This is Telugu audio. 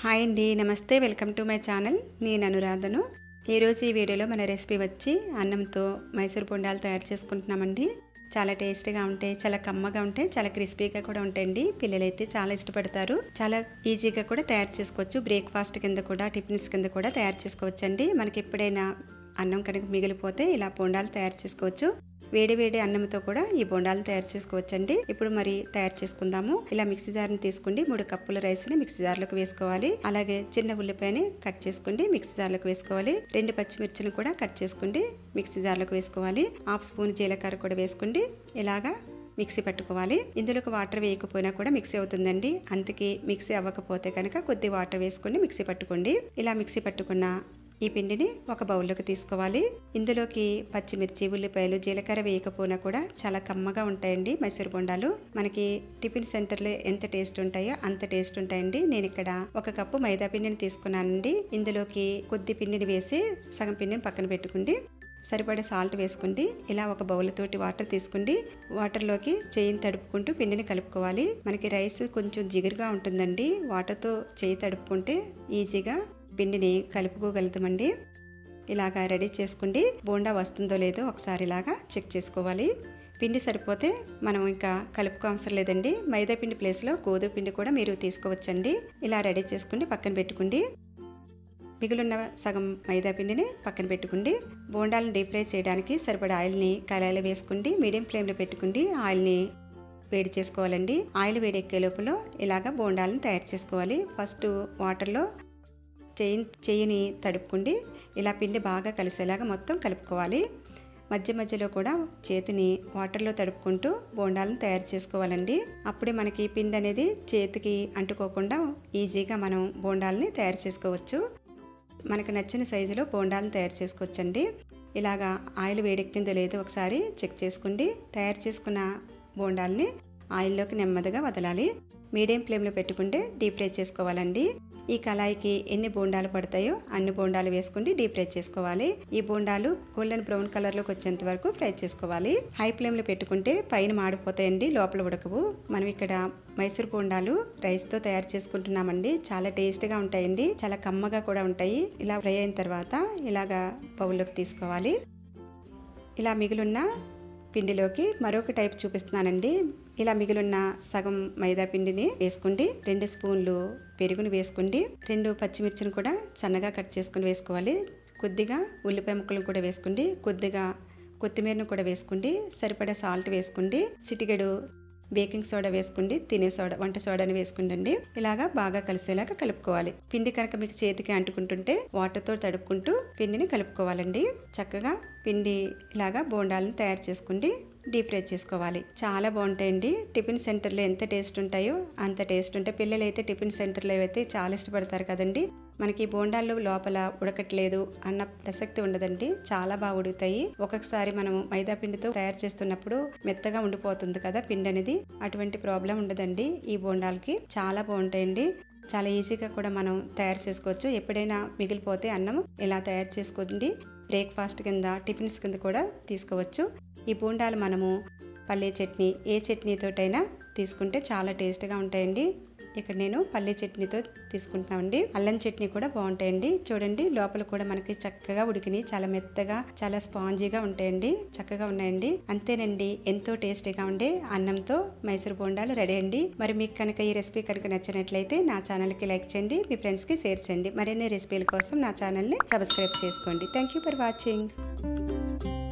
హాయ్ అండి నమస్తే వెల్కమ్ టు మై ఛానల్ నేను అనురాధను ఈరోజు ఈ వీడియోలో మన రెసిపీ వచ్చి అన్నంతో మైసూర్ బొండాలు తయారు చేసుకుంటున్నామండి చాలా టేస్టీగా ఉంటాయి చాలా కమ్మగా ఉంటాయి చాలా క్రిస్పీగా కూడా ఉంటాయండి పిల్లలైతే చాలా ఇష్టపడతారు చాలా ఈజీగా కూడా తయారు చేసుకోవచ్చు బ్రేక్ఫాస్ట్ కింద కూడా టిఫిన్స్ కింద కూడా తయారు చేసుకోవచ్చు అండి మనకి ఎప్పుడైనా అన్నం కనుక మిగిలిపోతే ఇలా బొండాలు తయారు చేసుకోవచ్చు వేడి వేడి అన్నంతో కూడా ఈ బొండాలు తయారు చేసుకోవచ్చండి ఇప్పుడు మరి తయారు చేసుకుందాము ఇలా మిక్సీ జార్ని తీసుకోండి మూడు కప్పుల రైస్ ని మిక్సీ జార్లోకి వేసుకోవాలి అలాగే చిన్న ఉల్లిపాయని కట్ చేసుకోండి మిక్సీ జార్లోకి వేసుకోవాలి రెండు పచ్చిమిర్చిని కూడా కట్ చేసుకోండి మిక్సీ జార్లోకి వేసుకోవాలి హాఫ్ స్పూన్ జీలకర్ర కూడా వేసుకోండి ఇలాగా మిక్సీ పట్టుకోవాలి ఇందులోకి వాటర్ వేయకపోయినా కూడా మిక్సీ అవుతుందండి అందుకే మిక్సీ అవ్వకపోతే కనుక కొద్ది వాటర్ వేసుకొని మిక్సీ పట్టుకోండి ఇలా మిక్సీ పట్టుకున్న ఈ పిండిని ఒక బౌల్లోకి తీసుకోవాలి ఇందులోకి పచ్చిమిర్చి ఉల్లిపాయలు జీలకర్ర వేయకపోయినా కూడా చాలా కమ్మగా ఉంటాయండి మైసూర్ బొండాలు మనకి టిఫిన్ సెంటర్లో ఎంత టేస్ట్ ఉంటాయో అంత టేస్ట్ ఉంటాయండి నేను ఇక్కడ ఒక కప్పు మైదా పిండిని తీసుకున్నానండి ఇందులోకి కొద్ది పిండిని వేసి సగం పిండిని పక్కన పెట్టుకుండి సరిపడే సాల్ట్ వేసుకోండి ఇలా ఒక బౌల్ తోటి వాటర్ తీసుకోండి వాటర్లోకి చేయిని తడుపుకుంటూ పిండిని కలుపుకోవాలి మనకి రైస్ కొంచెం జిగురుగా ఉంటుందండి వాటర్తో చేయి తడుపుకుంటే ఈజీగా పిండిని కలుపుకోగలుగుతామండి ఇలాగా రెడీ చేసుకోండి బోండా వస్తుందో లేదో ఒకసారి ఇలాగా చెక్ చేసుకోవాలి పిండి సరిపోతే మనం ఇంకా కలుపుకో అవసరం లేదండి మైదా పిండి ప్లేస్లో గోధుమ పిండి కూడా మీరు తీసుకోవచ్చండి ఇలా రెడీ చేసుకుని పక్కన పెట్టుకోండి మిగులున్న సగం మైదా పిండిని పక్కన పెట్టుకోండి బోండాలను డీప్ ఫ్రై చేయడానికి సరిపడా ఆయిల్ని కళాయిలో వేసుకోండి మీడియం ఫ్లేమ్లో పెట్టుకోండి ఆయిల్ని వేడి చేసుకోవాలండి ఆయిల్ వేడెక్కే లోపల ఇలాగ బోండాలను తయారు చేసుకోవాలి ఫస్ట్ వాటర్లో చెయ్యి చెయ్యిని తడుపుకుండి ఇలా పిండి బాగా కలిసేలాగా మొత్తం కలుపుకోవాలి మధ్య మధ్యలో కూడా చేతిని వాటర్లో తడుపుకుంటూ బోండాలను తయారు చేసుకోవాలండి అప్పుడే మనకి పిండి అనేది చేతికి అంటుకోకుండా ఈజీగా మనం బోండాలని తయారు చేసుకోవచ్చు మనకు నచ్చిన సైజులో బోండాలను తయారు చేసుకోవచ్చండి ఇలాగా ఆయిల్ వేడెక్కిందో లేదో ఒకసారి చెక్ చేసుకోండి తయారు చేసుకున్న బోండాల్ని ఆయిల్లోకి నెమ్మదిగా వదలాలి మీడియం ఫ్లేమ్లో పెట్టుకుంటే డీప్ ఫ్రై చేసుకోవాలండి ఈ కళాయికి ఎన్ని బోండాలు పడతాయో అన్ని బోండాలు వేసుకుంటే డీప్ ఫ్రై చేసుకోవాలి ఈ బోండాలు గోల్డెన్ బ్రౌన్ కలర్లోకి వచ్చేంత వరకు ఫ్రై చేసుకోవాలి హై ఫ్లేమ్లో పెట్టుకుంటే పైన మాడిపోతాయండి లోపల ఉడకవు మనం ఇక్కడ మైసూర్ బోండాలు రైస్తో తయారు చేసుకుంటున్నామండి చాలా టేస్ట్గా ఉంటాయండి చాలా కమ్మగా కూడా ఉంటాయి ఇలా ఫ్రై అయిన తర్వాత ఇలాగా బౌల్లోకి తీసుకోవాలి ఇలా మిగిలిన పిండిలోకి మరొక టైప్ చూపిస్తున్నానండి ఇలా మిగిలిన సగం మైదా పిండిని వేసుకోండి రెండు స్పూన్లు పెరుగుని వేసుకోండి రెండు పచ్చిమిర్చిని కూడా సన్నగా కట్ చేసుకుని వేసుకోవాలి కొద్దిగా ఉల్లిపాయ ముక్కలను కూడా వేసుకోండి కొద్దిగా కొత్తిమీరను కూడా వేసుకోండి సరిపడా సాల్ట్ వేసుకోండి చిటికెడు బేకింగ్ సోడా వేసుకోండి తినే సోడా వంట సోడాని వేసుకుంటండి ఇలాగా బాగా కలిసేలాగా కలుపుకోవాలి పిండి కనుక మీకు చేతికి అంటుకుంటుంటే వాటర్తో తడుపుకుంటూ పిండిని కలుపుకోవాలండి చక్కగా పిండి ఇలాగా బోండాలను తయారు చేసుకోండి డీప్ ఫ్రై చేసుకోవాలి చాలా బాగుంటాయండి టిఫిన్ సెంటర్లో ఎంత టేస్ట్ ఉంటాయో అంత టేస్ట్ ఉంటాయి పిల్లలు అయితే టిఫిన్ సెంటర్లో అయితే చాలా ఇష్టపడతారు కదండి మనకి బోండాలు లోపల ఉడకట్లేదు అన్న ప్రసక్తి ఉండదండి చాలా బాగా ఉడుకుతాయి ఒక్కొక్కసారి మనం మైదా పిండితో తయారు చేస్తున్నప్పుడు మెత్తగా ఉండిపోతుంది కదా పిండి అనేది అటువంటి ప్రాబ్లం ఉండదండి ఈ బోండాలకి చాలా బాగుంటాయండి చాలా ఈజీగా కూడా మనం తయారు చేసుకోవచ్చు ఎప్పుడైనా మిగిలిపోతే అన్నం ఇలా తయారు చేసుకోండి బ్రేక్ఫాస్ట్ కింద టిఫిన్స్ కింద కూడా తీసుకోవచ్చు ఈ బోండాలు మనము పల్లీ చట్నీ ఏ చట్నీతోటైనా తీసుకుంటే చాలా టేస్ట్గా ఉంటాయండి ఇక్కడ నేను పల్లీ చట్నీతో తీసుకుంటున్నామండి అల్లం చట్నీ కూడా బాగుంటాయండి చూడండి లోపల కూడా మనకి చక్కగా ఉడికినాయి చాలా మెత్తగా చాలా స్పాంజీగా ఉంటాయండి చక్కగా ఉన్నాయండి అంతేనండి ఎంతో టేస్టీగా ఉండే అన్నంతో మైసూర్ బోండాలు రెడీ అండి మరి మీకు కనుక ఈ రెసిపీ కనుక నచ్చినట్లయితే నా ఛానల్కి లైక్ చేయండి మీ ఫ్రెండ్స్కి షేర్ చేయండి మరిన్ని రెసిపీల కోసం నా ఛానల్ని సబ్స్క్రైబ్ చేసుకోండి థ్యాంక్ యూ ఫర్ వాచింగ్